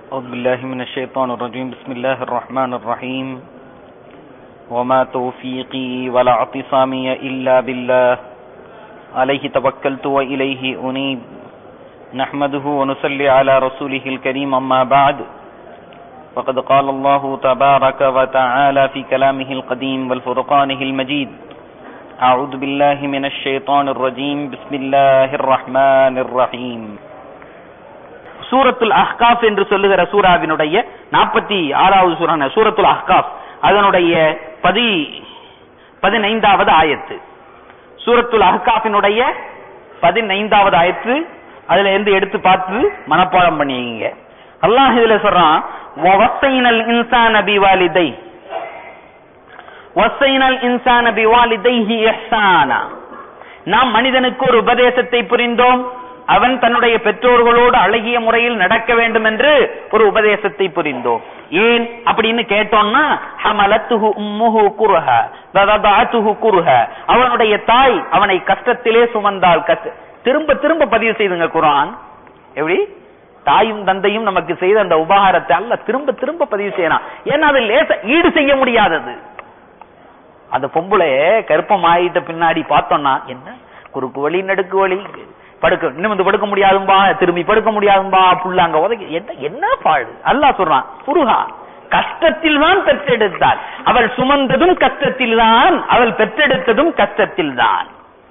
أعوذ بالله من الشيطان الرجيم بسم الله الرحمن الرحيم وما توفيقي ولا اعتصامي إلا بالله عليه توكلت وإليه أنيب نحمده ونصلي على رسوله الكريم أما بعد فقد قال الله تبارك وتعالى في كلامه القديم والفرقانه المجيد أعوذ بالله من الشيطان الرجيم بسم الله الرحمن الرحيم சூரத்துல் அஹ்காஃப் என்று சொல்லுகிற சூராவினுடைய நாற்பத்தி ஆறாவது சூரான சூரத்துல் அஹ்காஃப் அதனுடைய பதி பதினைந்தாவது ஆயத்து சூரத்துல் அஹ்காஃபினுடைய பதினைந்தாவது ஆயத்து அதுல இருந்து எடுத்து பார்த்து மனப்பாடம் பண்ணிங்க அல்லாஹ் இதுல சொல்றான் வசைனல் இன்சான பிவாலிதை வசைனல் இன்சான பிவாலிதைஹி இஹ்சானா நாம் மனிதனுக்கு ஒரு உபதேசத்தை புரிந்தோம் அவன் தன்னுடைய பெற்றோர்களோடு அழகிய முறையில் நடக்க வேண்டும் என்று ஒரு உபதேசத்தை புரிந்தோம் ஏன் அப்படின்னு கேட்டோம்னா ஹமலத்துஹு உம்முஹு குருஹ வததஅத்துஹு குருஹ அவனுடைய தாய் அவனை கஷ்டத்திலே சுமந்தால் கஷ்ட திரும்ப திரும்ப பதிவு செய்துங்க குர்ஆன் எப்படி தாயும் தந்தையும் நமக்கு செய்த அந்த உபகாரத்தை அல்ல திரும்ப திரும்ப பதிவு செய்யலாம் ஏன்னா அது லேச ஈடு செய்ய முடியாதது அந்த பொம்பளை கருப்பம் ஆயிட்ட பின்னாடி பார்த்தோம்னா என்ன குறுக்கு வழி நடுக்கு வழி படுக்க நிமிந்து படுக்க முடியாதும்பா திரும்பி படுக்க முடியாதும்பா புள்ள அங்க உதவி என்ன என்ன பாடு அல்லாஹ் சொல்றான் புருகா கஷ்டத்தில் தான் பெற்றெடுத்தாள் அவள் சுமந்ததும் கஷ்டத்தில் தான் அவள் பெற்றெடுத்ததும் கஷ்டத்தில் தான்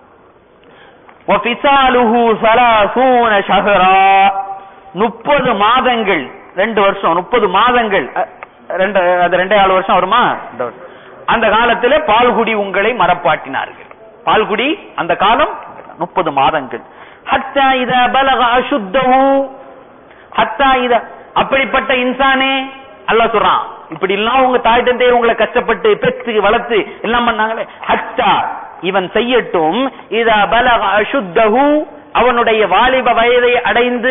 முப்பது மாதங்கள் ரெண்டு வருஷம் முப்பது மாதங்கள் ரெண்டு அது ரெண்டே நாலு வருஷம் வருமா அந்த காலத்திலே பால்குடி உங்களை மரப்பாட்டினார்கள் பால்குடி அந்த காலம் முப்பது மாதங்கள் ஹத்தா இத பலக அசுத்தவு ஹத்தா இத அப்படிப்பட்ட இன்சானே அல்லாஹ் சொல்றான் இப்படி எல்லாம் உங்க தாய் தந்தை உங்களை கஷ்டப்பட்டு பெற்று வளர்த்து எல்லாம் பண்ணாங்களே ஹத்தா இவன் செய்யட்டும் இத பலக அசுத்தகு அவனுடைய வாலிப வயதை அடைந்து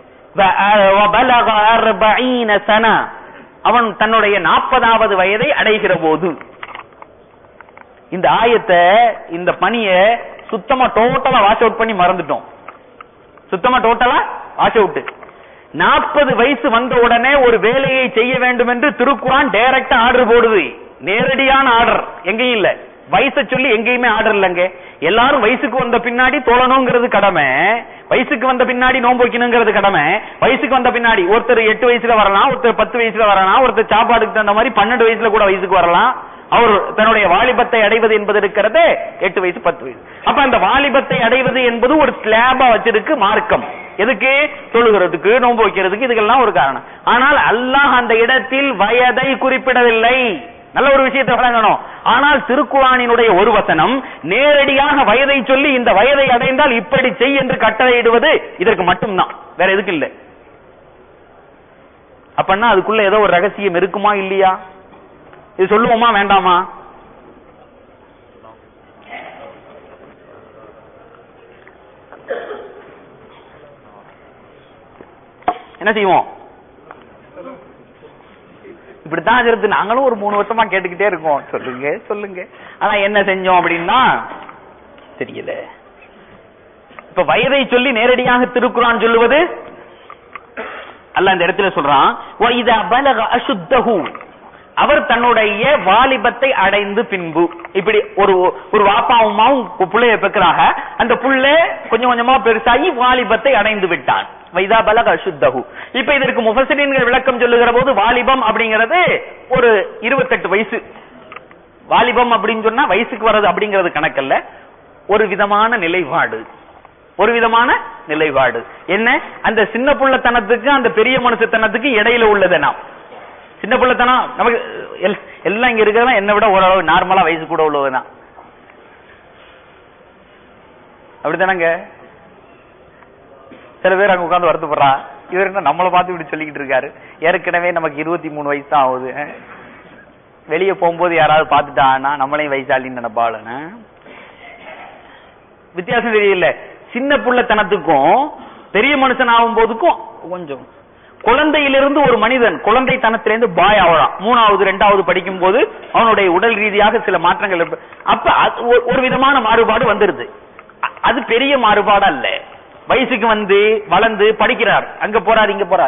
சனா அவன் தன்னுடைய நாற்பதாவது வயதை அடைகிற போது இந்த ஆயத்தை இந்த பணிய சுத்தமா டோட்டலா வாஷ் அவுட் பண்ணி மறந்துட்டோம் சுத்தமா டோட்டலா வாஷ் அவுட் நாற்பது வயசு வந்த உடனே ஒரு வேலையை செய்ய வேண்டும் என்று திருக்குறான் டைரக்டா ஆர்டர் போடுது நேரடியான ஆர்டர் எங்கேயும் இல்ல வயசை சொல்லி எங்கேயுமே ஆர்டர் இல்லைங்க எல்லாரும் வயசுக்கு வந்த பின்னாடி தோழணுங்கிறது கடமை வயசுக்கு வந்த பின்னாடி நோன்பு வைக்கணுங்கிறது கடமை வயசுக்கு வந்த பின்னாடி ஒருத்தர் எட்டு வயசுல வரலாம் ஒருத்தர் பத்து வயசுல வரலாம் ஒருத்தர் சாப்பாடுக்கு தகுந்த மாதிரி பன்னெண்டு வயசுல கூட வயசுக்கு வரலாம் அவர் தன்னுடைய வாலிபத்தை அடைவது என்பது இருக்கிறது எட்டு வயசு பத்து வயசு அப்ப அந்த வாலிபத்தை அடைவது என்பது ஒரு ஸ்லாபா வச்சிருக்கு மார்க்கம் எதுக்கு தொழுகிறதுக்கு நோன்பு வைக்கிறதுக்கு இதுக்கெல்லாம் ஒரு காரணம் ஆனால் அல்லாஹ் அந்த இடத்தில் வயதை குறிப்பிடவில்லை நல்ல ஒரு விஷயத்தை வழங்கணும் ஆனால் திருக்குறானினுடைய ஒரு வசனம் நேரடியாக வயதை சொல்லி இந்த வயதை அடைந்தால் இப்படி செய் என்று கட்டளையிடுவது இதற்கு மட்டும்தான் வேற எதுக்கு இல்லை அப்பன்னா அதுக்குள்ள ஏதோ ஒரு ரகசியம் இருக்குமா இல்லையா இது சொல்லுவோமா வேண்டாமா என்ன செய்வோம் இப்படித்தான் இருக்கு நாங்களும் ஒரு மூணு வருஷமா கேட்டுக்கிட்டே இருக்கோம் சொல்லுங்க சொல்லுங்க ஆனா என்ன செஞ்சோம் அப்படின்னா தெரியல இப்ப வயதை சொல்லி நேரடியாக திருக்குறான் சொல்லுவது அல்ல இந்த இடத்துல சொல்றான் அசுத்தகு அவர் தன்னுடைய வாலிபத்தை அடைந்து பின்பு இப்படி ஒரு ஒரு வாப்பாவுமாவும் பிள்ளைய பெக்கிறாக அந்த புள்ள கொஞ்சம் கொஞ்சமா பெருசாகி வாலிபத்தை அடைந்து விட்டான் வைதா பலக அசுத்தகு இப்ப இதற்கு முஃபசிரின்கள் விளக்கம் சொல்லுகிற போது வாலிபம் அப்படிங்கிறது ஒரு இருபத்தெட்டு வயசு வாலிபம் அப்படின்னு சொன்னா வயசுக்கு வர்றது அப்படிங்கிறது கணக்கல்ல ஒரு விதமான நிலைப்பாடு ஒரு விதமான நிலைப்பாடு என்ன அந்த சின்ன புள்ளத்தனத்துக்கு அந்த பெரிய மனுஷத்தனத்துக்கு இடையில உள்ளது நாம் சின்ன பிள்ளைத்தனம் நமக்கு எல்லாம் இங்க இருக்கிறதா என்னை விட ஓரளவு நார்மலா வயசு கூட உள்ளதுதான் அப்படித்தானங்க சில பேர் அங்க உட்காந்து வருத்தப்படுறா இவர் என்ன நம்மளை பார்த்து இப்படி சொல்லிக்கிட்டு இருக்காரு ஏற்கனவே நமக்கு இருபத்தி மூணு வயசு தான் ஆகுது வெளியே போகும்போது யாராவது பார்த்துட்டான்னா நம்மளையும் வயசாளின்னு நினைப்பாளுன்னு வித்தியாசம் தெரியல சின்ன புள்ளத்தனத்துக்கும் பெரிய மனுஷன் ஆகும் போதுக்கும் கொஞ்சம் குழந்தையிலிருந்து ஒரு மனிதன் குழந்தைத்தனத்திலிருந்து பாய் ஆகலாம் மூணாவது ரெண்டாவது படிக்கும் போது அவனுடைய உடல் ரீதியாக சில மாற்றங்கள் அப்ப ஒரு விதமான மாறுபாடு வந்துருது அது பெரிய மாறுபாடு அல்ல வயசுக்கு வந்து வளர்ந்து படிக்கிறார் அங்க போறார் இங்க போறார்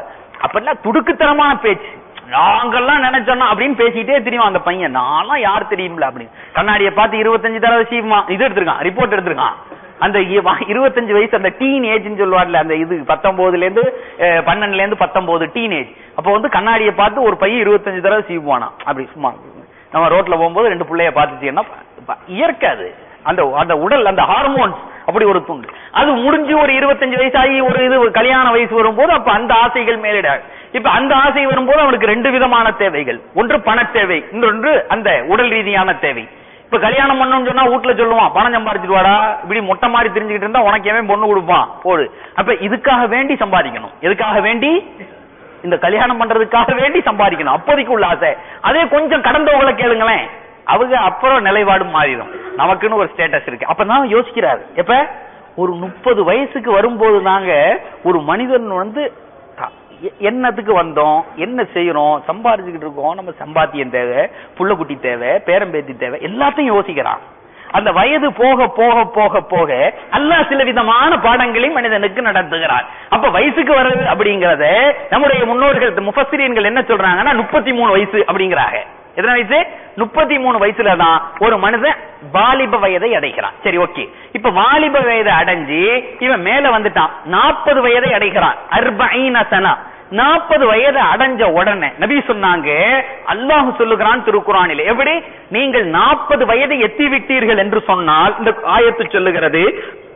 அப்பெல்லாம் துடுக்குத்தனமான பேச்சு நாங்கெல்லாம் நினைச்சோம் அப்படின்னு பேசிட்டே தெரியும் அந்த பையன் நான்லாம் யார் தெரியும்ல அப்படின்னு கண்ணாடியை பார்த்து இருபத்தஞ்சு தடவை சீமா இது எடுத்திருக்கான் ரிப்போர்ட் எடுத்திருக்கான் அந்த இ- வ- இருபத்தஞ்சு வயசு அந்த டீன் ஏஜ்னு சொல்லுவார்ல அந்த இது பத்தொன்பதுல இருந்து அஹ், பன்னெண்டுல இருந்து பத்தொன்பது டீன் ஏஜ் அப்போ வந்து கண்ணாடியை பார்த்து ஒரு பையன் இருபத்தஞ்சு தடவை சீவுவானா அப்படி சும்மா நம்ம ரோட்ல போகும்போது ரெண்டு பிள்ளைய பார்த்துட்டீங்கன்னா ப- இயற்கை அது அந்த அந்த உடல் அந்த ஹார்மோன்ஸ் அப்படி ஒரு துண்டு அது முடிஞ்சு ஒரு இருபத்தஞ்சு வயசாகி ஒரு இது ஒரு கல்யாண வயசு வரும்போது அப்ப அந்த ஆசைகள் மேலிட இப்ப அந்த ஆசை வரும்போது அவனுக்கு ரெண்டு விதமான தேவைகள் ஒன்று பண தேவை இன்னொன்று அந்த உடல் ரீதியான தேவை இப்ப கல்யாணம் பண்ணணும்னு சொன்னா வீட்டுல சொல்லுவான் பணம் சம்பாதிச்சிட்டு வாடா இப்படி மொட்டை மாதிரி தெரிஞ்சுக்கிட்டு இருந்தா உனக்கு எவன் பொண்ணு கொடுப்பான் போடு அப்ப இதுக்காக வேண்டி சம்பாதிக்கணும் எதுக்காக வேண்டி இந்த கல்யாணம் பண்றதுக்காக வேண்டி சம்பாதிக்கணும் அப்போதைக்கு உள்ள ஆசை அதே கொஞ்சம் கடந்தவங்களை கேளுங்களேன் அவங்க அப்புறம் நிலைப்பாடு மாறிடும் நமக்குன்னு ஒரு ஸ்டேட்டஸ் இருக்கு அப்பதான் யோசிக்கிறாரு எப்ப ஒரு முப்பது வயசுக்கு வரும்போது நாங்க ஒரு மனிதன் வந்து த- எ- என்னத்துக்கு வந்தோம் என்ன செய்யறோம் சம்பாதிச்சுக்கிட்டு இருக்கோம் நம்ம சம்பாத்தியம் தேவை புள்ளக்குட்டி தேவை பேரம்பேத்தி தேவை எல்லாத்தையும் யோசிக்கிறான் அந்த வயது போக போக போக போக அல்லாஹ் சில விதமான பாடங்களை மனிதனுக்கு நடத்துகிறார் அப்ப வயசுக்கு வர்றது அப்படிங்கறத நம்முடைய முன்னோர்கள் முஃபஸ்ஸிரீன்கள் என்ன சொல்றாங்கன்னா முப்பத்தி மூணு வயசு அப்படிங்கிறாங்க எத்தனை வயசு முப்பத்தி மூணு வயசுல தான் ஒரு மனிதன் வாலிப வயதை அடைகிறான் சரி ஓகே இப்ப வாலிப வயதை அடைஞ்சு இவன் மேல வந்துட்டான் நாற்பது வயதை அடைகிறான் அர்பீன சனா நாற்பது வயது அடைஞ்ச உடனே நபி சொன்னாங்க அல்லாஹ் சொல்லுகிறான் திருக்குறானில் எப்படி நீங்கள் நாற்பது வயதை எத்தி விட்டீர்கள் என்று சொன்னால் இந்த ஆயத்து சொல்லுகிறது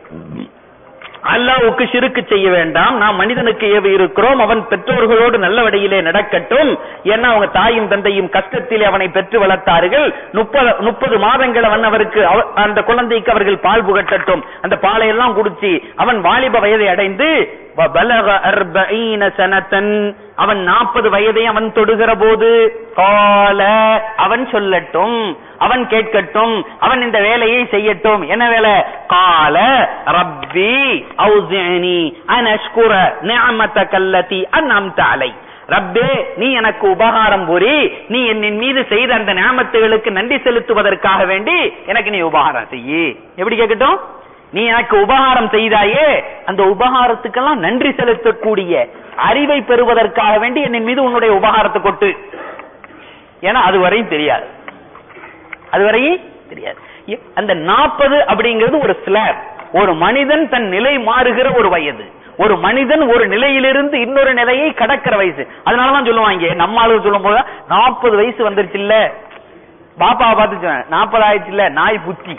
அல்லாஹ்வுக்கு சிறுக்கு செய்ய வேண்டாம் நாம் மனிதனுக்கு ஏவி இருக்கிறோம் அவன் பெற்றோர்களோடு நல்ல வழியிலே நடக்கட்டும் ஏன்னா அவங்க தாயும் தந்தையும் கஷ்டத்திலே அவனை பெற்று வளர்த்தார்கள் முப்பது முப்பது மாதங்கள் அவன் அவருக்கு அவ- அந்த குழந்தைக்கு அவர்கள் பால் புகட்டட்டும் அந்த பாலை எல்லாம் குடிச்சு அவன் வாலிப வயதை அடைந்து وَبَلَغَ أَرْبَعِينَ سَنَةً அவன் நாற்பது வயதை அவன் தொடுகிற போது கால அவன் சொல்லட்டும் அவன் கேட்கட்டும் அவன் இந்த வேலையை செய்யட்டும் என்ன வேலை கால ரப்பி அவுசினி அன் அஷ்குர நிஅமத்தக அல்லதி அன்அம்த அலை ரப்பே நீ எனக்கு உபகாரம் புரி நீ என்னின் மீது செய்த அந்த நியாமத்துகளுக்கு நன்றி செலுத்துவதற்காக வேண்டி எனக்கு நீ உபகாரம் செய்யி எப்படி கேட்கட்டும் நீ எனக்கு உபகாரம் செய்தாயே அந்த உபகாரத்துக்கெல்லாம் நன்றி செலுத்தக்கூடிய அறிவை பெறுவதற்காக வேண்டி என்னின் மீது உன்னுடைய உபகாரத்தை கொட்டு ஏன்னா அது வரையும் தெரியாது அது வரையும் தெரியாது இ- அந்த நாற்பது அப்படிங்கிறது ஒரு ஸ்லாப் ஒரு மனிதன் தன் நிலை மாறுகிற ஒரு வயது ஒரு மனிதன் ஒரு நிலையிலிருந்து இன்னொரு நிலையை கடக்கிற வயசு அதனாலதான் சொல்லுவாங்க நம்ம ஆளுங்க சொல்லும் போது நாற்பது வயசு வந்துருச்சு இல்ல பாப்பாவை பார்த்து நாற்பது ஆயிடுச்சு இல்ல நாய் புத்தி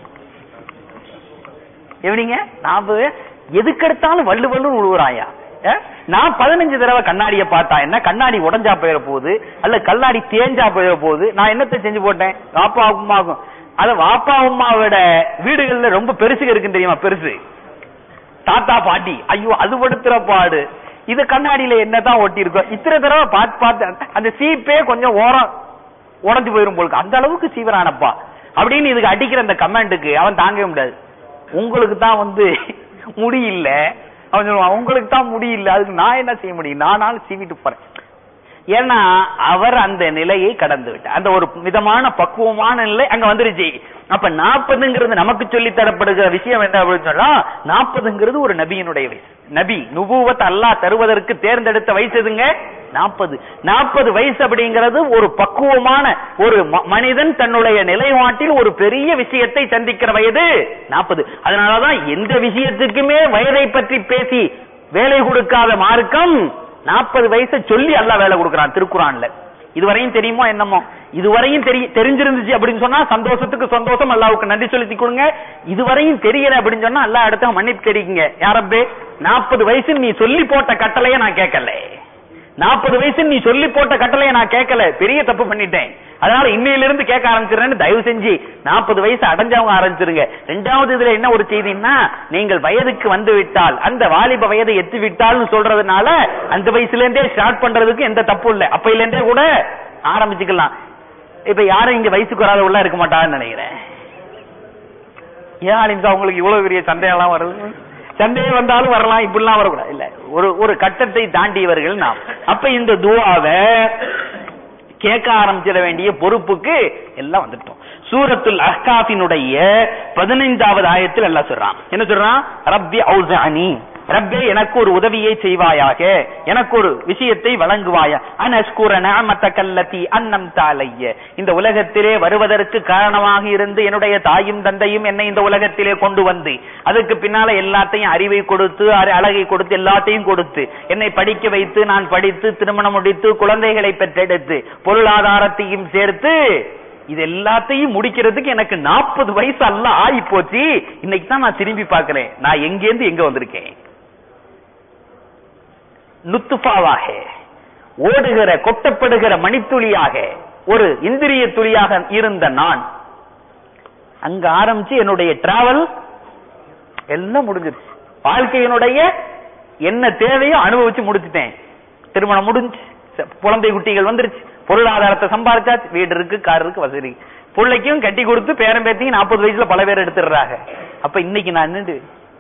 எப்படிங்க நாற்பது எதுக்கெடுத்தாலும் வள்ளு வள்ளு உழுவுறாயா அஹ்? நான் பதினஞ்சு தடவை கண்ணாடிய பார்த்தா என்ன கண்ணாடி உடைஞ்சா போயிட போகுது அல்ல கண்ணாடி தேஞ்சா போயிட போகுது நான் என்னத்தை செஞ்சு போட்டேன் வாப்பா உமாகும் அத வாப்பா உமாவோட வீடுகள்ல ரொம்ப பெருசு இருக்குன்னு தெரியுமா பெருசு தாத்தா பாட்டி ஐயோ அது படுத்துற பாடு இது கண்ணாடியில என்னதான் ஒட்டி இருக்கோம் இத்தனை தடவை பார்த்து பார்த்து அந்த சீப்பே கொஞ்சம் ஓரம் உடைஞ்சு போயிரும் போலுக்கு அந்த அளவுக்கு சீவரானப்பா அப்படின்னு இதுக்கு அடிக்கிற அந்த கமெண்ட்டுக்கு அவன் தாங்கவே முடியாது உங்களுக்கு தான் வந்து முடியல அவன் சொல்லுவான் உங்களுக்கு தான் முடியல அதுக்கு நான் என்ன செய்ய முடியும் நானாலும் சீவிட்டு போறேன் ஏன்னா அவர் அந்த நிலையை கடந்து விட்டார் அந்த ஒரு விதமான பக்குவமான நிலை அங்க வந்துருச்சு அப்ப நாற்பதுங்கிறது நமக்கு சொல்லி தரப்படுகிற விஷயம் என்ன அப்படின்னு சொன்னா நாற்பதுங்கிறது ஒரு நபியினுடைய வயசு நபி நுபுவத் அல்லாஹ் தருவதற்கு தேர்ந்தெடுத்த வயசு எதுங்க நாற்பது நாற்பது வயசு அப்படிங்கிறது ஒரு பக்குவமான ஒரு ம- மனிதன் தன்னுடைய நிலைப்பாட்டில் ஒரு பெரிய விஷயத்தை சந்திக்கிற வயது நாற்பது அதனாலதான் எந்த விஷயத்துக்குமே வயதை பற்றி பேசி வேலை கொடுக்காத மார்க்கம் நாற்பது வயசை சொல்லி அல்லாஹ் வேலை கொடுக்கறான் திருக்குறான்ல இதுவரையும் தெரியுமோ என்னமோ இதுவரையும் தெரிய தெரிஞ்சிருந்துச்சு அப்படின்னு சொன்னா சந்தோஷத்துக்கு சந்தோஷம் அல்லாவுக்கு நன்றி செலுத்தி கொடுங்க இதுவரையும் தெரியல அப்படின்னு சொன்னா அல்லாஹ் அடுத்த மன்னிப்பு கிடைக்குங்க யாரப்பே நாற்பது வயசு நீ சொல்லி போட்ட கட்டளைய நான் கேட்கல நாற்பது வயசு நீ சொல்லி போட்ட கட்டளைய நான் கேட்கல பெரிய தப்பு பண்ணிட்டேன் அதனால இன்னையில இருந்து கேட்க ஆரம்பிச்சிடுறேன்னு தயவு செஞ்சு நாற்பது வயசு அடைஞ்சவங்க ஆரம்பிச்சிருங்க ரெண்டாவது இதுல என்ன ஒரு செய்தின்னா நீங்கள் வயதுக்கு வந்து விட்டால் அந்த வாலிப வயதை எத்தி விட்டால்னு சொல்றதுனால அந்த வயசுல இருந்தே ஸ்டார்ட் பண்றதுக்கு எந்த தப்பும் இல்ல அப்பையில இருந்தே கூட ஆரம்பிச்சுக்கலாம் இப்ப யாரும் இங்க வயசுக்கு வராத உள்ள இருக்க மாட்டான்னு நினைக்கிறேன் ஏன் அலிம்சா உங்களுக்கு இவ்வளவு பெரிய சந்தேகம் எல்லாம் வருது சந்தேகம் வந்தாலும் வரலாம் இப்படிலாம் வரக்கூடாது இல்ல ஒரு ஒரு கட்டத்தை தாண்டியவர்கள் நாம் அப்ப இந்த துவாவை கேட்க ஆரம்பிச்சிட வேண்டிய பொறுப்புக்கு எல்லாம் வந்துட்டோம் சூரத்துல் அஹ்காஃபினுடைய பதினைந்தாவது ஆயத்தில் எல்லாம் சொல்றான் என்ன சொல்றான் ரப்பி அவுசானி ரப்பே எனக்கு ஒரு உதவியை செய்வாயாக எனக்கு ஒரு விஷயத்தை வழங்குவாயா அனஸ்குர நிஅமத கல்லதி அன்னம் தாலைய இந்த உலகத்திலே வருவதற்கு காரணமாக இருந்து என்னுடைய தாயும் தந்தையும் என்னை இந்த உலகத்திலே கொண்டு வந்து அதுக்கு பின்னால எல்லாத்தையும் அறிவை கொடுத்து அர- அழகை கொடுத்து எல்லாத்தையும் கொடுத்து என்னை படிக்க வைத்து நான் படித்து திருமணம் முடித்து குழந்தைகளை பெற்றெடுத்து பொருளாதாரத்தையும் சேர்த்து இது எல்லாத்தையும் முடிக்கிறதுக்கு எனக்கு நாற்பது வயசு அல்ல ஆகி போச்சு இன்னைக்கு தான் நான் திரும்பி பார்க்கிறேன் நான் எங்கேருந்து எங்க வந்திருக்கேன் நுத்துஃபாவாக ஓடுகிற கொட்டப்படுகிற மணித்துளியாக ஒரு இந்திரிய துளியாக இருந்த நான் அங்க ஆரம்பிச்சு என்னுடைய டிராவல் எல்லாம் முடிஞ்சிருச்சு வாழ்க்கையினுடைய என்ன தேவையோ அனுபவிச்சு முடிச்சுட்டேன் திருமணம் முடிஞ்சு ச- குழந்தை குட்டிகள் வந்துருச்சு பொருளாதாரத்தை சம்பாதிச்சாச்சு வீடு இருக்கு கார் இருக்கு வசதி இருக்கு. பிள்ளைக்கும் கட்டி கொடுத்து பேரன் பேத்தியும் நாற்பது வயசுல பல பேர் எடுத்துடுறாங்க அப்ப இன்னைக்கு நான் நின்று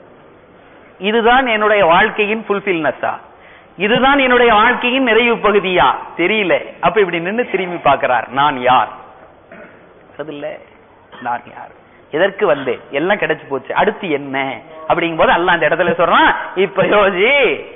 இதுதான் என்னுடைய வாழ்க்கையின் ஃபுல்ஃபில்னஸா இதுதான் என்னுடைய வாழ்க்கையின் நிறைவு பகுதியா தெரியல அப்ப இப்படி நின்னு திரும்பி பார்க்கிறார் நான் யார் அதுல நான் யார் எதற்கு வந்தேன் எல்லாம் கிடைச்சு போச்சு அடுத்து என்ன அப்படிங்கும் போது அல்ல அந்த இடத்துல சொல்றான் இப்ப யோசி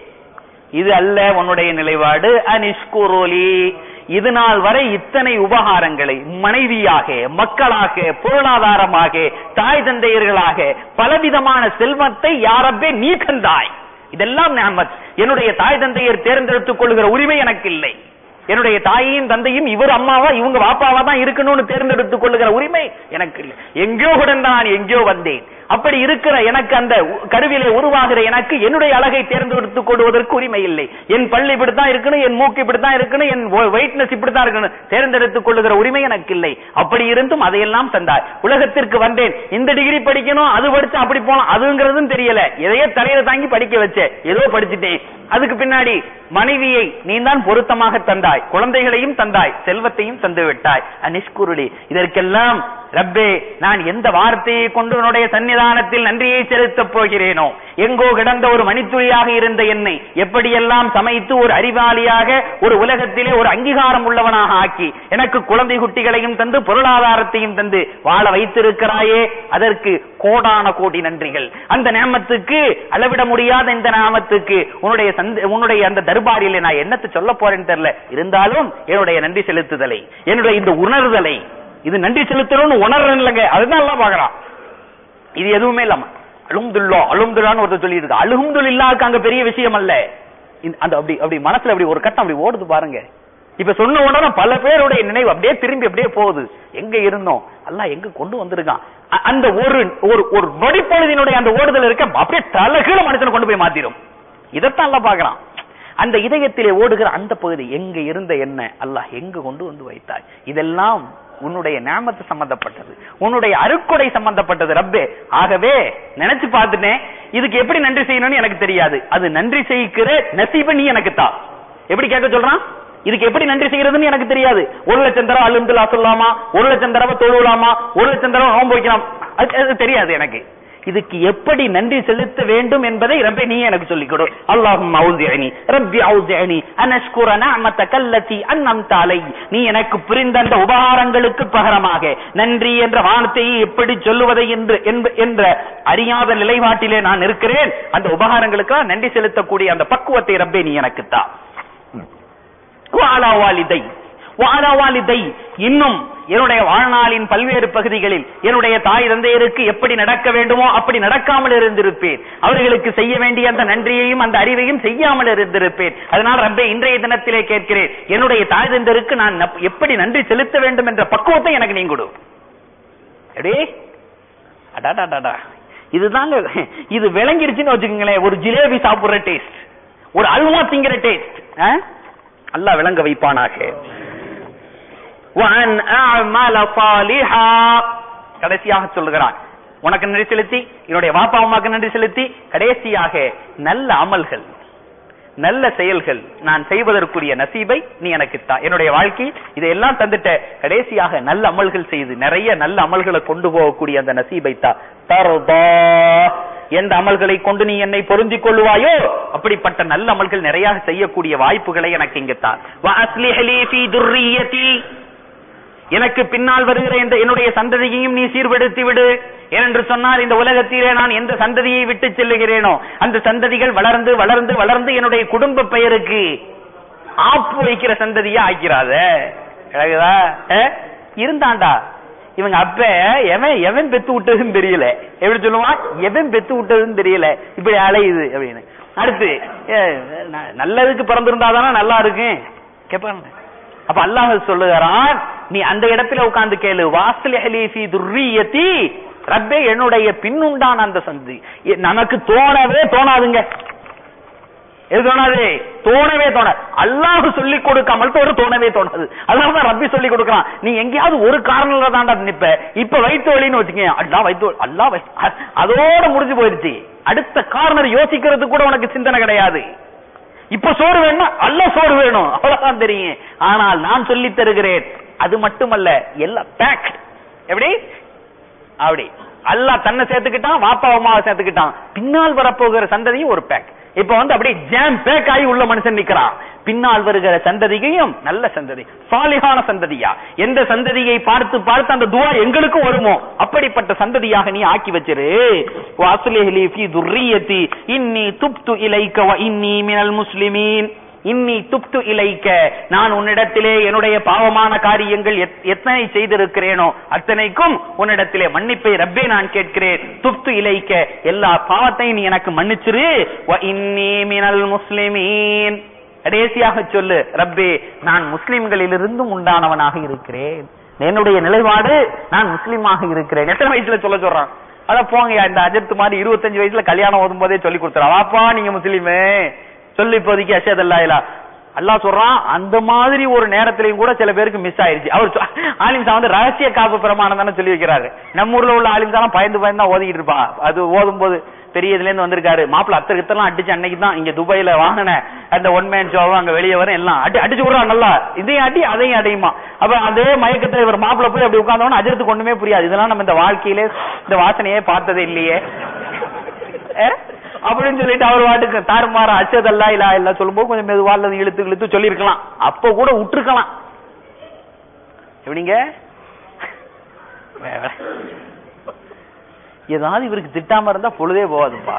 இது அல்ல உன்னுடைய நிலைப்பாடு அனிஷ்குரோலி இது நாள் வரை இத்தனை உபகாரங்களை மனைவியாக மக்களாக பொருளாதாரமாக தாய் தந்தையர்களாக பலவிதமான செல்வத்தை யாரப்பே நீ கந்தாய் இதெல்லாம் நியமத் என்னுடைய தாய் தந்தையர் தேர்ந்தெடுத்துக் கொள்கிற உரிமை எனக்கு இல்லை என்னுடைய தாயையும் தந்தையும் இவர் அம்மாவா இவங்க பாப்பாவா தான் இருக்கணும்னு தேர்ந்தெடுத்துக் கொள்ளுகிற உரிமை எனக்கு இல்லை எங்கேயோ கிடந்த நான் எங்கேயோ வந்தேன் அப்படி இருக்கிற எனக்கு அந்த உ- கருவிலே உருவாகிற எனக்கு என்னுடைய அழகை தேர்ந்தெடுத்துக் கொள்வதற்கு உரிமை இல்லை என் பள்ளி இப்படித்தான் இருக்கணும் என் மூக்கு இப்படித்தான் இருக்கணும் என் வெயிட்னஸ் இப்படித்தான் இருக்கணும் தேர்ந்தெடுத்துக் கொள்ளுகிற உரிமை எனக்கு இல்லை அப்படி இருந்தும் அதையெல்லாம் தந்தார் உலகத்திற்கு வந்தேன் இந்த டிகிரி படிக்கணும் அது படிச்சு அப்படி போலாம் அதுங்கிறதும் தெரியல எதையோ தலையில தாங்கி படிக்க வச்சேன் ஏதோ படிச்சுட்டேன் அதுக்கு பின்னாடி மனைவியை நீ தான் பொருத்தமாக தந்தாய் குழந்தைகளையும் தந்தாய் செல்வத்தையும் தந்து விட்டாய் அனிஷ்குருடி இதற்கெல்லாம் ரப்பே நான் எந்த வார்த்தையை கொண்டு உன்னுடைய சன்னிதானத்தில் நன்றியை செலுத்தப் போகிறேனோ எங்கோ கிடந்த ஒரு மணித்துளியாக இருந்த என்னை எப்படியெல்லாம் சமைத்து ஒரு அறிவாளியாக ஒரு உலகத்திலே ஒரு அங்கீகாரம் உள்ளவனாக ஆக்கி எனக்கு குழந்தை குட்டிகளையும் தந்து பொருளாதாரத்தையும் தந்து வாழ வைத்திருக்கிறாயே அதற்கு கோடான கோடி நன்றிகள் அந்த நேமத்துக்கு அளவிட முடியாத இந்த நாமத்துக்கு உன்னுடைய சந்த உன்னுடைய அந்த தர்பாரிலே நான் என்னத்தை சொல்ல போறேன்னு தெரியல இருந்தாலும் என்னுடைய நன்றி செலுத்துதலை என்னுடைய இந்த உணர்தலை இது நன்றி செலுத்தணும்னு உணர்றேன் இல்லைங்க அதுதான் எல்லாம் பாக்குறான் இது எதுவுமே இல்லாம அலும்துல்லா அலும்துல்லான்னு ஒருத்தர் சொல்லி இருக்கு அலுஹம்துலில்லாஹ்க்கு அங்க பெரிய விஷயம் அல்ல இந்த- அந்த அப்படி அப்படி மனசுல அப்படி ஒரு கட்டம் அப்படி ஓடுது பாருங்க இப்ப சொன்ன உடனே பல பேருடைய நினைவு அப்படியே திரும்பி அப்படியே போகுது எங்க இருந்தோம் அல்லாஹ் எங்க கொண்டு வந்திருக்கான் அ- அந்த ஒரு ஒரு ஒரு நொடிப்பொழுதினுடைய அந்த ஓடுதல் இருக்க அப்படியே தலைகீழ மனுஷனை கொண்டு போய் மாத்திரும் இதைத்தான் எல்லாம் பாக்குறான் அந்த இதயத்திலே ஓடுகிற அந்த பகுதி எங்க இருந்த என்ன அல்லாஹ் எங்க கொண்டு வந்து வைத்தாய் இதெல்லாம் உன்னுடைய ஞாபகத்து சம்பந்தப்பட்டது உன்னுடைய அருக்கொடை சம்பந்தப்பட்டது ரப்பே ஆகவே நினைச்சு பார்த்துட்டேன் இதுக்கு எப்படி நன்றி செய்யணும்னு எனக்கு தெரியாது அது நன்றி செய்கிற நசீப நீ எனக்கு தா எப்படி கேட்க சொல்றான் இதுக்கு எப்படி நன்றி செய்யறதுன்னு எனக்கு தெரியாது ஒரு லட்சம் தடவை அலுந்துல்லா சொல்லலாமா ஒரு லட்சம் தடவை தொழுவலாமா ஒரு லட்சம் தடவை நோன்பு வைக்கலாம் அது அது தெரியாது எனக்கு இதுக்கு எப்படி நன்றி செலுத்த வேண்டும் என்பதை ரப்பே நீ எனக்கு சொல்லிக் கொடு அல்லாஹும் அவுசிஅனி ரப்பி அவுசிஅனி அனஷ்குர நிஅமத்தக அல்லதி அன்அம்த அலை நீ எனக்கு புரிந்த அந்த உபகாரங்களுக்கு பகரமாக நன்றி என்ற வார்த்தையை எப்படி சொல்லுவதை என்று என்ப- என்ற அறியாத நிலைப்பாட்டிலே நான் இருக்கிறேன் அந்த உபகாரங்களுக்காக நன்றி செலுத்தக்கூடிய அந்த பக்குவத்தை ரப்பே நீ எனக்கு தா வாலா வாலிதை வாலா வாலிதை இன்னும் என்னுடைய வாழ்நாளின் பல்வேறு பகுதிகளில் என்னுடைய தாய் தந்தையருக்கு எப்படி நடக்க வேண்டுமோ அப்படி நடக்காமல் இருந்திருப்பேன் அவர்களுக்கு செய்ய வேண்டிய அந்த நன்றியையும் அந்த அறிவையும் செய்யாமல் இருந்திருப்பேன் அதனால் ரப்பே இன்றைய தினத்திலே கேட்கிறேன் என்னுடைய தாய் தந்தையருக்கு நான் நப்- எப்படி நன்றி செலுத்த வேண்டும் என்ற பக்குவத்தை எனக்கு நீ கொடு எடே அடாடாடாடா இதுதாங்க இது விளங்கிருச்சுன்னு வச்சுக்கோங்களேன் ஒரு ஜிலேபி சாப்பிடுற டேஸ்ட் ஒரு அல்வா திங்கிற டேஸ்ட் அல்லாஹ் விளங்க வைப்பானாக وَأَنْ أَعْمَلَ صَالِحًا கடைசியாக சொல்லுகிறான் உனக்கு நன்றி செலுத்தி என்னுடைய வாப்பா அம்மாக்கு நன்றி செலுத்தி கடைசியாக நல்ல அமல்கள் நல்ல செயல்கள் நான் செய்வதற்குரிய நசீபை நீ எனக்கு தா என்னுடைய வாழ்க்கை இதையெல்லாம் தந்துட்ட கடைசியாக நல்ல அமல்கள் செய்து நிறைய நல்ல அமல்களை கொண்டு போகக்கூடிய அந்த நசீபை தா தர்தா எந்த அமல்களை கொண்டு நீ என்னை பொருந்திக் கொள்ளுவாயோ அப்படிப்பட்ட நல்ல அமல்கள் நிறைய செய்யக்கூடிய வாய்ப்புகளை எனக்கு இங்கு தா وَأَصْلِحْ لِي فِي ذُرِّيَّتِي எனக்கு பின்னால் வருகிற இந்த என்னுடைய சந்ததியையும் நீ சீர்படுத்தி விடு ஏனென்று சொன்னால் இந்த உலகத்திலே நான் எந்த சந்ததியை விட்டு செல்லுகிறேனோ அந்த சந்ததிகள் வளர்ந்து வளர்ந்து வளர்ந்து என்னுடைய குடும்ப பெயருக்கு ஆப்பு வைக்கிற சந்ததியா ஆக்கிறாத விளங்குதா? அஹ்? இருந்தான்டா இவங்க அப்ப எவன் எவன் பெத்து விட்டதுன்னு தெரியல எப்படி சொல்லுவான் எவன் பெத்து விட்டதுன்னு தெரியல இப்படி அலையுது அப்படின்னு அடுத்து ஏ, ந- நல்லதுக்கு பிறந்திருந்தாதானே நல்லா இருக்கும் கேப்பாங்க அப்ப அல்லாஹ் சொல்லுகிறான் நீ அந்த இடத்துல உட்கார்ந்து கேளு வாசல் ஹலீஃபி துர்ரியத்தி ரப்பே என்னுடைய பின்னுண்டான அந்த சந்தி எ- நமக்கு தோணவே தோணாதுங்க எது தோணாது தோணவே தோண அல்லாஹ் சொல்லி கொடுக்காமல் ஒரு தோணவே தோணாது அதனாலதான் ரப்பி சொல்லி கொடுக்கறான் நீ எங்கேயாவது ஒரு காரணத்துல தாண்டா நிப்ப இப்ப வயிற்று வலின்னு வச்சுக்கேன் அல்லா வயிற்று வலி, அல்லா வயிற்று அ- அதோட முடிஞ்சு போயிருச்சு அடுத்த காரணர் யோசிக்கிறது கூட உனக்கு சிந்தனை கிடையாது இப்ப சோறு வேணும்னா அல்ல சோறு வேணும் அவ்வளவுதான் தெரியும் ஆனால் நான் சொல்லி தருகிறேன் அது மட்டுமல்ல எல்லாம் பேக் எப்படி அப்படி அல்லாஹ் தன்னை சேர்த்துக்கிட்டான் வாப்பா அம்மாவை சேர்த்துக்கிட்டான் பின்னால் வரப்போகிற சந்ததியும் ஒரு பேக் இப்ப வந்து அப்படியே ஜாம் பேக் ஆகி உள்ள மனுஷன் நிக்கிறான் பின்னால் வருகிற சந்ததியையும் நல்ல சந்ததி சாலிகான சந்ததியா எந்த சந்ததியை பார்த்து பார்த்து அந்த துவா எங்களுக்கும் வருமோ அப்படிப்பட்ட சந்ததியாக நீ ஆக்கி வச்சிரு வாசுலேஹலி ஃபி துர்ரியத்தி இன்னி துப்து இலைக்க வ இன்னி மினல் முஸ்லிமீன் இன்னி துப்து இலைக்க நான் உன்னிடத்திலே என்னுடைய பாவமான காரியங்கள் எத்- எத்தனை செய்திருக்கிறேனோ அத்தனைக்கும் உன்னிடத்திலே மன்னிப்பை ரப்பே நான் கேட்கிறேன் துப்து இலைக்க எல்லா பாவத்தையும் நீ எனக்கு மன்னிச்சிரு வ இன்னி மினல் முஸ்லிமீன் கடைசியாக சொல்லு ரப்பே நான் முஸ்லிம்களிலிருந்தும் உண்டானவனாக இருக்கிறேன் என்னுடைய நிலைப்பாடு நான் முஸ்லிமாக இருக்கிறேன் எத்தனை வயசுல சொல்ல சொல்றான் அத போங்க இந்த அஜத் மாதிரி இருபத்தஞ்சு வயசுல கல்யாணம் ஓதும் போதே சொல்லி கொடுத்துறான் வாப்பா நீங்க முஸ்லீமு சொல்லு இப்போதைக்கு அஷத் அல்லா அல்லாஹ் சொல்றான் அந்த மாதிரி ஒரு நேரத்திலையும் கூட சில பேருக்கு மிஸ் ஆயிருச்சு அவர் சொ- ஆலிம் சாஹ் வந்து ரகசிய காப்பு பிரமாணம் தானே சொல்லி வைக்கிறாரு நம்ம ஊர்ல உள்ள ஆலிம் சாஹ் பயந்து பயந்து தான் ஓதிக்கிட்டு இருப்பான் அது ஓதும் போது பெரிய இதுல இருந்து வந்திருக்காரு மாப்பிள்ள அத்தர் கித்தெல்லாம் அடிச்சு அன்னைக்கு தான் இங்க துபாயில வாங்கின அந்த ஒன் மேன் ஷோவும் அங்க வெளியே வரும் எல்லாம் அடி அடிச்சு விடுறான் நல்லா இதையும் அடி அதையும் அடையுமா அப்ப அதே மயக்கத்துல இவர் மாப்பிள்ள போய் அப்படி உட்கார்ந்தவன அஜரத்துக்கு ஒண்ணுமே புரியாது இதெல்லாம் நம்ம இந்த வாழ்க்கையிலே இந்த வாசனையே பார்த்ததே இல்லையே அஹ்? அப்படின்னு சொல்லிட்டு அவர் வாட்டுக்கு தாறுமாற அச்சதல்லா இல்ல இல்ல சொல்லும்போது கொஞ்சம் மெதுவா அல்லது இழுத்து இழுத்து சொல்லியிருக்கலாம் அப்ப கூட விட்டுருக்கலாம் எப்படிங்க வே- ஏதாவது இவருக்கு திட்டாம இருந்தா பொழுதே போகாதுப்பா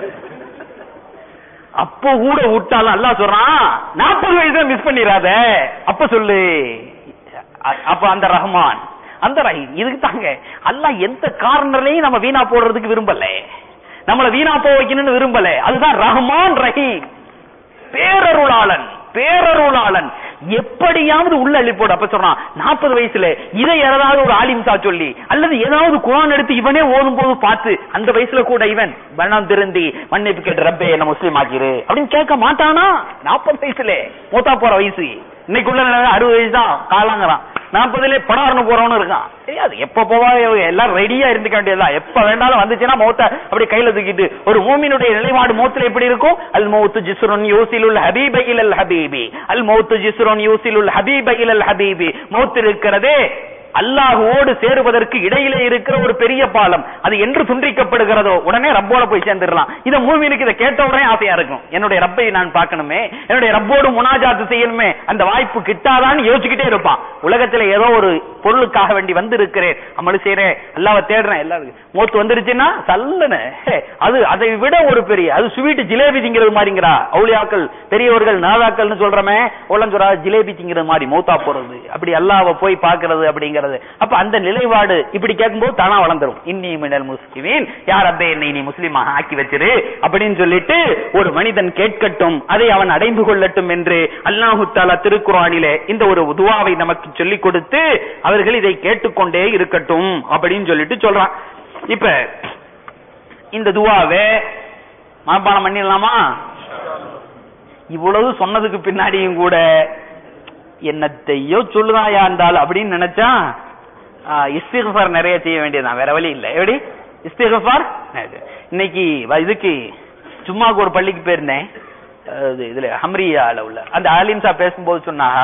அப்ப கூட விட்டாலும் அல்லாஹ் சொல்றான் நாற்பது வயசுல மிஸ் பண்ணிடாத அப்ப சொல்லு அ- அப்ப அந்த ரஹ்மான் அந்த ரஹீம் இதுக்கு தாங்க அல்லாஹ் எந்த கார்னர்லயும் நம்ம வீணா போடுறதுக்கு விரும்பல நம்மள வீணா போக வைக்கணும்னு விரும்பல அதுதான் ரஹ்மான் ரஹீம் பேரருளாளன் பேரருளாளன் எப்படியாவது உள்ள அள்ளி போடு அப்ப சொல்றான் நாற்பது வயசுல இதை யாராவது ஒரு ஆலிம்சா சொல்லி அல்லது ஏதாவது குரான் எடுத்து இவனே ஓதும் போது பார்த்து அந்த வயசுல கூட இவன் மனம் திருந்தி மன்னிப்பு கேட்டு ரப்பே என்ன முஸ்லீம் ஆக்கிரு அப்படின்னு கேட்க மாட்டானா நாற்பது வயசுல மூத்தா போற வயசு இன்னைக்குள்ள நிலைமை அறுபது வயசு தான் காலாங்கிறான் நாற்பதுல பணம் போறவனு இருக்கான் தெரியாது எப்ப போவா எல்லாம் ரெடியா இருந்துக்க வேண்டியதுதான் எப்ப வேண்டாலும் வந்துச்சுன்னா மௌத்த அப்படி கையில தூக்கிட்டு ஒரு மூமினுடைய நிலைப்பாடு மௌத்துல எப்படி இருக்கும் அல் மௌத்து ஜிஸ்ருன் யூசிலுல் ஹபீப இலல் ஹபீபி அல் மௌத்து ஜிஸ்ருன் யூசிலுல் ஹபீப இலல் ஹபீபி மௌத் இருக்கிறதே அல்லாஹுவோடு சேருவதற்கு இடையிலே இருக்கிற ஒரு பெரிய பாலம் அது என்று துண்டிக்கப்படுகிறதோ உடனே ரப்போட போய் சேர்ந்துடலாம் இத மூவினுக்கு இதை கேட்ட உடனே ஆசையா இருக்கும் என்னுடைய ரப்பை நான் பார்க்கணுமே என்னுடைய ரப்போடு முனாஜாத்து செய்யணுமே அந்த வாய்ப்பு கிட்டாதான்னு யோசிச்சுக்கிட்டே இருப்பான் உலகத்துல ஏதோ ஒரு பொருளுக்காக வேண்டி வந்து இருக்கிறேன் அமளு செய்யறேன் அல்லாவை தேடுறேன் எல்லாரும் மூத்து வந்துருச்சுன்னா சல்லுன்னு ஹே, அது அதை விட ஒரு பெரிய அது ஸ்வீட் ஜிலேபி திங்கிறது மாதிரிங்கிறா அவுளியாக்கள் பெரியவர்கள் நாதாக்கள்னு சொல்றமே உள்ள சொல்றா ஜிலேபி திங்கிறது மாதிரி மௌத்தா போறது அப்படி அல்லாஹ்வை போய் பார்க்கிறது அப்படிங்கிறது அப்ப அந்த நிலைப்பாடு இப்படி கேட்கும்போது தானா வளர்ந்துரும் இன்னி மினல் முஸ்லிமீன் யார் அப்பே என்னை நீ முஸ்லிமாக ஆக்கி வச்சிரு அப்படின்னு சொல்லிட்டு ஒரு மனிதன் கேட்கட்டும் அதை அவன் அடைந்து கொள்ளட்டும் என்று அல்லாஹு தாலா திருக்குறானிலே இந்த ஒரு துவாவை நமக்கு சொல்லிக் கொடுத்து அவர்கள் இதை கேட்டுக்கொண்டே இருக்கட்டும் அப்படின்னு சொல்லிட்டு சொல்றான் இப்ப இந்த துவாவை மனப்பாடம் பண்ணிடலாமா இவ்வளவு சொன்னதுக்கு பின்னாடியும் கூட என்னத்தையோ சொல்லுதாயா இருந்தால் அப்படின்னு நினைச்சா இஸ்திகஃபார் நிறைய செய்ய வேண்டியதுதான் வேற வழி இல்ல எப்படி இஸ்திகஃபார் இன்னைக்கு வ- இதுக்கு சும்மாக்கு ஒரு பள்ளிக்கு போயிருந்தேன் அது இதுல ஹம்ரியால உள்ள அந்த ஆலிம்சா பேசும்போது சொன்னாங்க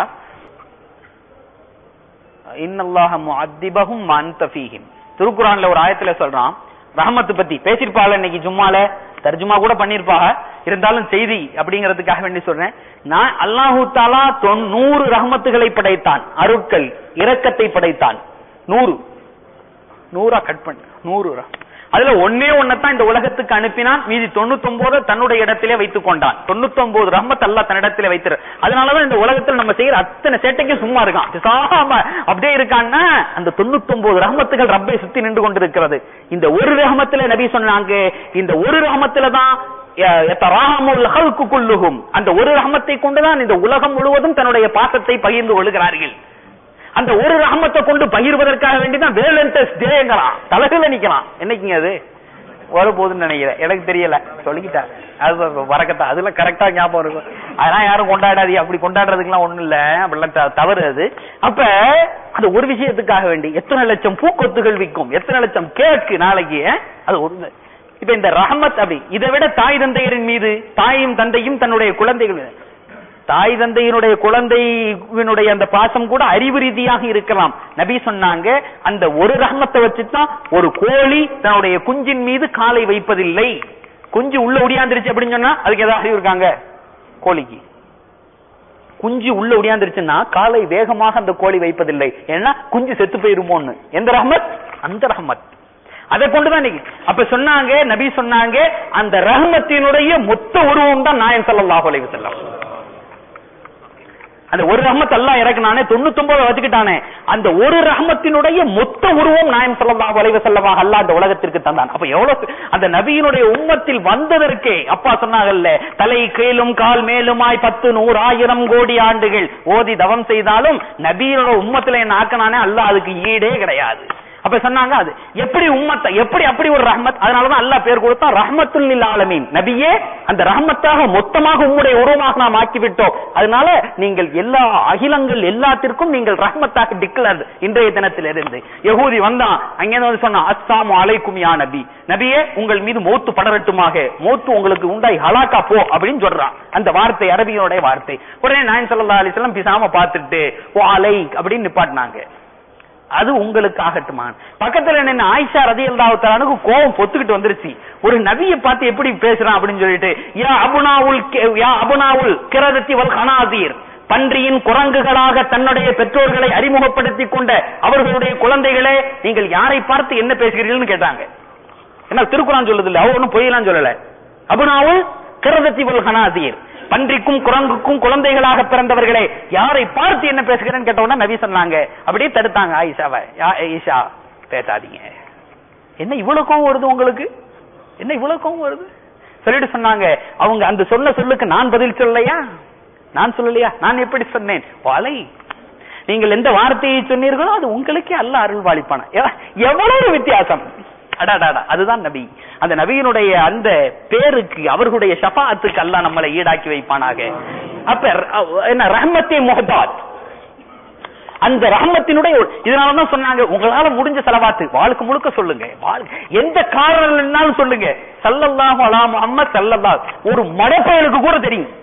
இன்னல்லாஹ முஅத்திபஹும் மன்த ஃபீஹிம் திருக்குறான்ல ஒரு ஆயத்துல சொல்றான் ரஹமத்து பத்தி பேசிருப்பாள் இன்னைக்கு ஜும்மால தர்ஜுமா கூட பண்ணிருப்பாங்க இருந்தாலும் செய்தி அப்படிங்கிறதுக்காக வேண்டி சொல்றேன் நான் அல்லாஹு தாலா தொன்- நூறு ரஹமத்துகளை படைத்தான் அருட்கள் இரக்கத்தை படைத்தான் நூறு நூறா கட் பண்ண நூறு ரஹ்- அதுல ஒன்னே ஒன்னதான் இந்த உலகத்துக்கு அனுப்பினான் மீதி தொண்ணூத்தொன்பது தன்னுடைய இடத்திலே வைத்துக் கொண்டான் தொண்ணூத்தொன்பது ரஹ்மத் அல்லாஹ் தன்னிடத்திலே வைத்திரு அதனாலதான் இந்த உலகத்தில் நம்ம செய்யற அத்தனை சேட்டைக்கும் சும்மா இருக்கான் பேசாம அப்படியே இருக்கான்னா அந்த தொண்ணூத்தொன்பது ரஹமத்துகள் ரப்பை சுத்தி நின்று கொண்டிருக்கிறது இந்த ஒரு ரஹமத்துல நபி சொன்னாங்க இந்த ஒரு ரஹமத்துல தான் யதராஹமுல் ஹல்கு குல்லுஹும் அந்த ஒரு ரஹமத்தை கொண்டுதான் இந்த உலகம் முழுவதும் தன்னுடைய பாசத்தை பகிர்ந்து கொள்கிறார்கள் அந்த ஒரு ரஹமத்தை கொண்டு பகிர்வதற்காக வேண்டிதான் வேலண்டஸ் டேங்கிறான் தலகுல நிக்கலாம் என்னைக்குங்க அது வரப்போகுதுன்னு நினைக்கிறேன் எனக்கு தெரியல சொல்லிக்கிட்டேன் அது வரக்கத்தா அதுல கரெக்டா ஞாபகம் இருக்கும் அதெல்லாம் யாரும் கொண்டாடாது அப்படி கொண்டாடுறதுக்குலாம் ஒண்ணும் இல்ல அப்படிலாம் த- தவறு அது அப்ப அது ஒரு விஷயத்துக்காக வேண்டி எத்தனை லட்சம் பூக்கொத்துகள் விற்கும் எத்தனை லட்சம் கேக்கு நாளைக்கு அஹ்? அது ஒரு இப்ப இந்த ரஹமத் அப்படி இதை விட தாய் தந்தையரின் மீது தாயும் தந்தையும் தன்னுடைய குழந்தைகள் மீது. தாய் தந்தையினுடைய குழந்தையினுடைய அந்த பாசம் கூட அறிவு ரீதியாக இருக்கலாம் நபி சொன்னாங்க அந்த ஒரு ரஹமத்தை வச்சுதான் ஒரு கோழி தன்னுடைய குஞ்சின் மீது காலை வைப்பதில்லை குஞ்சு உள்ள ஒடியாந்துருச்சு அப்படின்னு சொன்னா அதுக்கு ஏதாவது அறிவு இருக்காங்க கோழிக்கு குஞ்சு உள்ள ஒடியாந்துருச்சுன்னா காலை வேகமாக அந்த கோழி வைப்பதில்லை ஏன்னா குஞ்சு செத்து போயிருமோன்னு எந்த ரஹமத் அந்த ரஹமத் அதை கொண்டுதான் இன்னைக்கு அப்ப சொன்னாங்க நபி சொன்னாங்க அந்த ரஹமத்தினுடைய மொத்த உருவம் தான் நாயன் ஸல்லல்லாஹு அலைஹி வஸல்லம் அந்த ஒரு ரஹமத் அல்லாஹ் இறக்குனானே தொண்ணூத்தொன்பது வச்சுக்கிட்டானே அந்த ஒரு ரஹமத்தினுடைய மொத்த உருவம் நாயம் ஸல்லல்லாஹு அலைஹி வஸல்லம் அல்லாஹ் அந்த உலகத்திற்கு தந்தான் அப்ப எவ்வளவு அந்த நபியினுடைய உம்மத்தில் வந்ததற்கே அப்பா சொன்னாங்கல்ல தலை கீழும் கால் மேலுமாய் பத்து நூறு ஆயிரம் கோடி ஆண்டுகள் ஓதி தவம் செய்தாலும் நபியினோட உம்மத்துல என்ன ஆக்கனானே அல்லாஹ் அதுக்கு ஈடே கிடையாது அப்ப சொன்னாங்க அது எப்படி உம்மத்தை எப்படி அப்படி ஒரு ரஹ்மத் அதனாலதான் அல்லாஹ் பேர் கொடுத்தான் ரஹ்மத்துல் லில் ஆலமீன் நபியே அந்த ரஹ்மத்தாக மொத்தமாக உம்முடைய உருவமாக நாம் ஆக்கிவிட்டோம் அதனால நீங்கள் எல்லா அகிலங்கள் எல்லாத்திற்கும் நீங்கள் ரஹ்மத்தாக டிக்ளர் இன்றைய தினத்திலிருந்து யகூதி வந்தான் அங்கே வந்து சொன்னான் அஸ்ஸாமு அலைக்கும் யா நபி நபியே உங்கள் மீது மௌத்து படரட்டுமாக மௌத்து உங்களுக்கு உண்டாய் ஹலாக்கா போ அப்படின்னு சொல்றான் அந்த வார்த்தை அரபியோடைய வார்த்தை உடனே நாயன் ஸல்லல்லாஹு அலைஹி வஸல்லம் பிசாம பார்த்துட்டு ஓ அலை அப்படின்னு நிப்பாட்டினாங்க அது உங்களுக்கு ஆகட்டுமான் பக்கத்துல நின்று ஆயிஷா ரதியல்லாஹு தஆலாவுக்கு கோபம் பொத்துக்கிட்டு வந்துருச்சு ஒரு நபியை பார்த்து எப்படி பேசுறான் அப்படின்னு சொல்லிட்டு யா அபுனாவுல் கி- யா அபுனாவுல் கிரதத்தி வல் கனாதீர் பன்றியின் குரங்குகளாக தன்னுடைய பெற்றோர்களை அறிமுகப்படுத்திக் கொண்ட அவர்களுடைய குழந்தைகளே நீங்கள் யாரை பார்த்து என்ன பேசுகிறீர்கள்னு கேட்டாங்க என்ன திருக்குறான் சொல்லுது இல்ல அவ ஒண்ணும் பொய்யலாம் சொல்லல அபுனாவுல் கிரதத்தி வல் கனாதீர் பன்றிக்கும் குரங்குக்கும் குழந்தைகளாக பிறந்தவர்களே யாரை பார்த்து என்ன பேசுகிறேன்னு கேட்ட உடனே நபி சொன்னாங்க அப்படியே தடுத்தாங்க ஆயிஷாவை யா ஈஷா பேசாதீங்க என்ன இவ்வளவு கோவம் வருது உங்களுக்கு என்ன இவ்வளவு கோவம் வருது சொல்லிட்டு சொன்னாங்க அவங்க அந்த சொன்ன சொல்லுக்கு நான் பதில் சொல்லலையா நான் சொல்லலையா நான் எப்படி சொன்னேன் வலை நீங்கள் எந்த வார்த்தையை சொன்னீர்களோ அது உங்களுக்கே அல்ல அருள் பாலிப்பான எவ்வளவு வித்தியாசம் அடாடாடா அதுதான் நபி அந்த நபியினுடைய அந்த பேருக்கு அவர்களுடைய ஷஃபாத்துக்கு அல்லாஹ் நம்மளை ஈடாக்கி வைப்பானாக அப்ப ர- என்ன ரஹ்மத்தே முஹதாத் அந்த ரஹமத்தினுடைய ஒரு- இதனாலதான் சொன்னாங்க உங்களால முடிஞ்ச செலவாத்து வாழ்க்கை முழுக்க சொல்லுங்க வாழ்- எந்த காரணம் இல்லைன்னாலும் சொல்லுங்க சல்லல்லாஹு அலா முஹம்மத் சல்லல்லாஹ் ஒரு மடப்பயலுக்கு கூட தெரியும்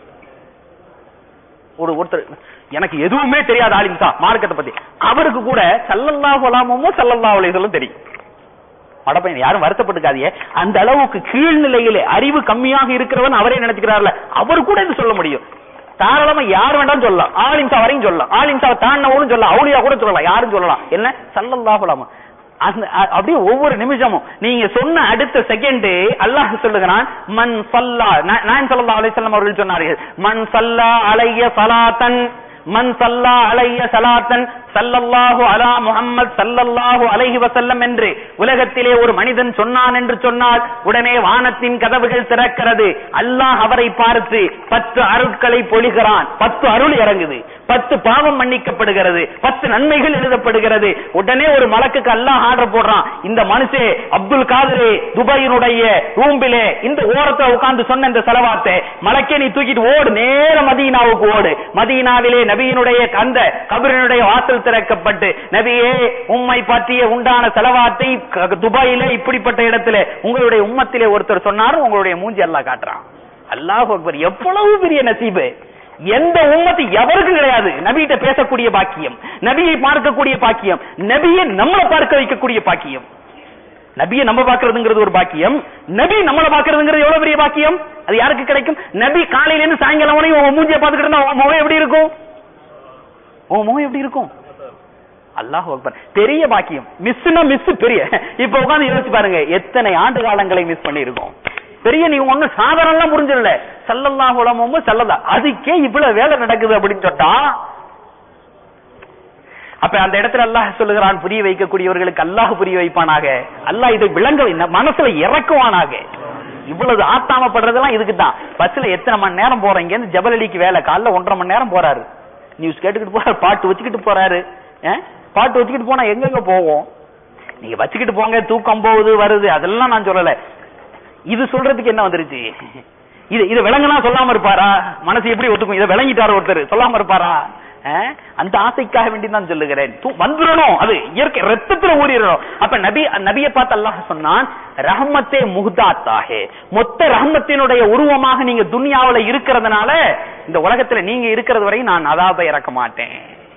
ஒரு ஒருத்தர் எனக்கு எதுவுமே தெரியாத ஆலிம்சா மார்க்கத்தை பத்தி அவருக்கு கூட சல்லல்லாஹு அலா முஹம்மத் சல்லல்லாஹு அலைஹி வஸல்லம் தெரியும் மடப்பையன் யாரும் வருத்தப்பட்டுக்காதீங்க அந்த அளவுக்கு கீழ்நிலையிலே அறிவு கம்மியாக இருக்கிறவன் அவரே நினைச்சுக்கிறார்ல அவர் கூட இது சொல்ல முடியும் தாராளமா யார் வேண்டாம் சொல்லலாம் ஆலிம்சா வரையும் சொல்லலாம் ஆலிம்சா தாண்டவனும் சொல்லலாம் அவுளியா கூட சொல்லலாம் யாரும் சொல்லலாம் என்ன சல்லல்லாஹு அலாம அந்த அ- அப்படியே ஒவ்வொரு நிமிஷமும் நீங்க சொன்ன அடுத்த செகண்ட் அல்லாஹ் சொல்லுகிறான் மன் சல்லா நா- நாயன் ஸல்லல்லாஹு அலைஹி வஸல்லம் அவர்கள் சொன்னார்கள் மன் சல்லா அலைய சலாத்தன் மன் சல்லா அலைய சலாத்தன் சல்லல்லாஹு அலா முஹம்மத் சல்லல்லாஹு அலைஹி வஸல்லம் என்று உலகத்திலே ஒரு மனிதன் சொன்னான் என்று சொன்னால் உடனே வானத்தின் கதவுகள் திறக்கிறது அல்லாஹ் அவரை பார்த்து பத்து அருட்களை பொழிகிறான் பத்து அருள் இறங்குது பத்து பாவம் மன்னிக்கப்படுகிறது பத்து நன்மைகள் எழுதப்படுகிறது உடனே ஒரு மலக்குக்கு அல்லாஹ் ஆர்டர் போடுறான் இந்த மனுஷே அப்துல் காதரே துபாயினுடைய ரூம்பிலே இந்த ஓரத்துல உட்கார்ந்து சொன்ன இந்த செலவாத்தை மலக்கே நீ தூக்கிட்டு ஓடு நேர மதீனாவுக்கு ஓடு மதீனாவிலே நபியினுடைய அந்த கபரினுடைய வாசல் திறக்கப்பட்டு நபியே உம்மை பற்றிய உண்டான செலவாத்தை க- துபாயிலே இப்படிப்பட்ட இடத்துல உங்களுடைய உம்மத்திலே ஒருத்தர் சொன்னாரும் உங்களுடைய மூஞ்சி அல்லாஹ் காட்டுறான் அல்லாஹ் அக்பர் எவ்வளவு பெரிய நசீபு எந்த உம்மத்து எவருக்கும் கிடையாது நபிகிட்ட பேசக்கூடிய பாக்கியம் நபியை பார்க்கக்கூடிய பாக்கியம் நபியை நம்மளை பார்க்க வைக்கக்கூடிய பாக்கியம் நபியை நம்ம பார்க்கிறதுங்கிறது ஒரு பாக்கியம் நபி நம்மளை பார்க்கிறதுங்கிறது எவ்வளவு பெரிய பாக்கியம் அது யாருக்கு கிடைக்கும் நபி காலையில இருந்து சாயங்காலம் வரையும் உன் மூஞ்சியை பார்த்துக்கிட்டு இருந்தா உன் முகம் எப்படி இருக்கும் உன் முகம் எப்படி இருக்கும் அல்லாஹ் அக்பர் பெரிய பாக்கியம் மிஸ்னா மிஸ் பெரிய இப்ப உட்கார்ந்து யோசிச்சு பாருங்க எத்தனை ஆண்டு காலங்களை மிஸ் பண்ணி இருக்கோம் பெரிய நீ ஒண்ணு சாதாரணம் புரிஞ்சிடல சல்லல்லாஹு உலமும் சல்லல்லா அதுக்கே இவ்வளவு வேலை நடக்குது அப்படின்னு சொல்லிட்டா அப்ப அந்த இடத்துல அல்லாஹ் சொல்லுகிறான் புரிய வைக்கக்கூடியவர்களுக்கு அல்லாஹ் புரிய வைப்பானாக அல்லாஹ் இதை விளங்க வை- மனசுல இறக்குவானாக இவ்வளவு ஆத்தாமப்படுறதெல்லாம் இதுக்கு தான் பஸ்ல எத்தனை மணி நேரம் போறோம் இங்க இருந்து ஜபலலிக்கு வேலை காலைல ஒன்றரை மணி நேரம் போறாரு நியூஸ் கேட்டுக்கிட்டு போறாரு பாட்டு வச்சுக்கிட்டு போறாரு அஹ்? பாட்டு வச்சுக்கிட்டு போனா எங்கெங்க போவோம் நீங்க வச்சுக்கிட்டு போங்க தூக்கம் போகுது வருது அதெல்லாம் நான் சொல்லல இது சொல்றதுக்கு என்ன வந்துருச்சு இது இது விளங்குனா சொல்லாம இருப்பாரா மனசு எப்படி ஒத்துக்கும் இதை விளங்கிட்டாரு ஒருத்தர் சொல்லாம இருப்பாரா அஹ்? அந்த ஆசைக்காக வேண்டி தான் சொல்லுகிறேன் தூ- வந்துடணும் அது இயற்கை ரத்தத்துல ஊறிடணும் அப்ப நபி நபியை பார்த்து அல்லாஹ் சொன்னான் ரஹமத்தே முஹ்தாத்தாஹே மொத்த ரஹமத்தினுடைய உருவமாக நீங்க துனியாவுல இருக்கிறதுனால இந்த உலகத்துல நீங்க இருக்கிறது வரை நான் அதாப இறக்க மாட்டேன்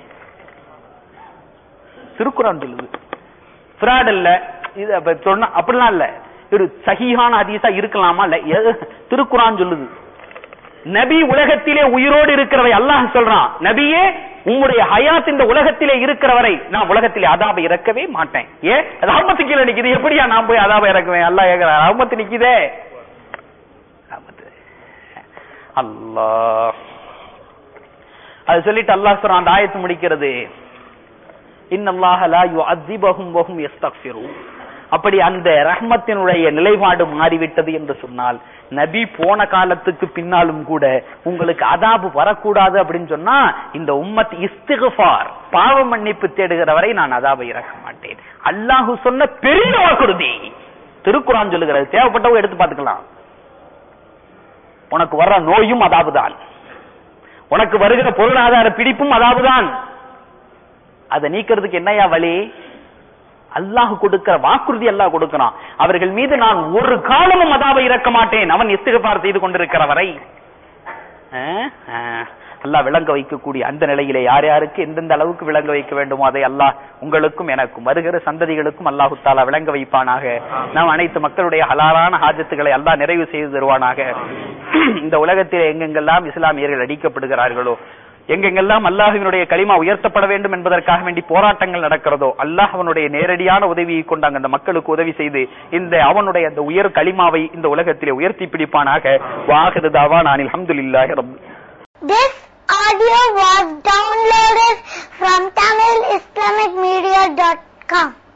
திருக்குறான் சொல்லுது ஃப்ராட் இல்ல இது அப்ப சொன்னா அப்படிலாம் இல்ல ஒரு சஹீஹான ஹதீஸா இருக்கலாமா இல்ல எது- திருக்குறான் சொல்லுது நபி உலகத்திலே உயிரோடு இருக்கிறவை அல்லாஹ் சொல்றான் நபியே உம்முடைய ஹயாத் இந்த உலகத்திலே இருக்கிறவரை நான் உலகத்திலே அதாப இறக்கவே மாட்டேன் ஏ ரஹமத்து கீழே நிக்குது எப்படியா நான் போய் அதாப இறக்குவேன் அல்லாஹ் கேக்குறான் ரஹமத்து நிக்குதே ரஹமத்து. அல்லாஹ் அது சொல்லிட்டு அல்லாஹ் சொல்றான் அந்த ஆயத்து முடிக்கிறது இன்னல்லாஹ லா யுஅذிபஹும் வஹும் யஸ்தக்ஃபிரூன் அப்படி அந்த ரஹ்மத்தினுடைய நிலைப்பாடு மாறிவிட்டது என்று சொன்னால் நபி போன காலத்துக்கு பின்னாலும் கூட உங்களுக்கு அதாபு வரக்கூடாது அப்படின்னு சொன்னா இந்த உம்மத் இஸ்திகுஃபார் பாவ மன்னிப்பு தேடுகிற வரை நான் அதாபை இறக்க மாட்டேன் அல்லாஹு சொன்ன பெரிய வாக்குறுதி திருக்குறான் சொல்லுகிறது தேவைப்பட்டவங்க எடுத்து பார்த்துக்கலாம் உனக்கு வர்ற நோயும் அதாபுதான் உனக்கு வருகிற பொருளாதார பிடிப்பும் அதாபுதான் அதை நீக்கிறதுக்கு என்னையா வழி அல்லாஹ் கொடுக்கிற வாக்குறுதி அல்லாஹ் கொடுக்கிறான் அவர்கள் மீது நான் ஒரு காலமும் அதாவை இறக்க மாட்டேன் அவன் இஸ்திகபார் செய்து கொண்டிருக்கிற வரை அஹ், அஹ், அல்லாஹ் விளங்க வைக்கக்கூடிய அந்த நிலையிலே யார் யாருக்கு எந்தெந்த அளவுக்கு விளங்க வைக்க வேண்டுமோ அதை அல்லாஹ் உங்களுக்கும் எனக்கும் வருகிற சந்ததிகளுக்கும் அல்லாஹு தாலா விளங்க வைப்பானாக நாம் அனைத்து மக்களுடைய ஹலாலான ஹாஜத்துகளை அல்லாஹ் நிறைவு செய்து தருவானாக இந்த உலகத்திலே எங்கெங்கெல்லாம் இஸ்லாமியர்கள் அடிக்கப்படுகிறார்களோ எங்கெங்கெல்லாம் அல்லாஹ்வினுடைய களிமா உயர்த்தப்பட வேண்டும் என்பதற்காக வேண்டி போராட்டங்கள் நடக்கிறதோ அல்லாஹ் அவனுடைய நேரடியான உதவியை கொண்டு அங்க அந்த மக்களுக்கு உதவி செய்து இந்த அவனுடைய அந்த உயர் களிமாவை இந்த உலகத்திலே உயர்த்தி பிடிப்பானாக வாகருதாவா நான் அல்ஹம்துலில்லாஹி ரப் This audio was downloaded from TamilIslamicMedia.com.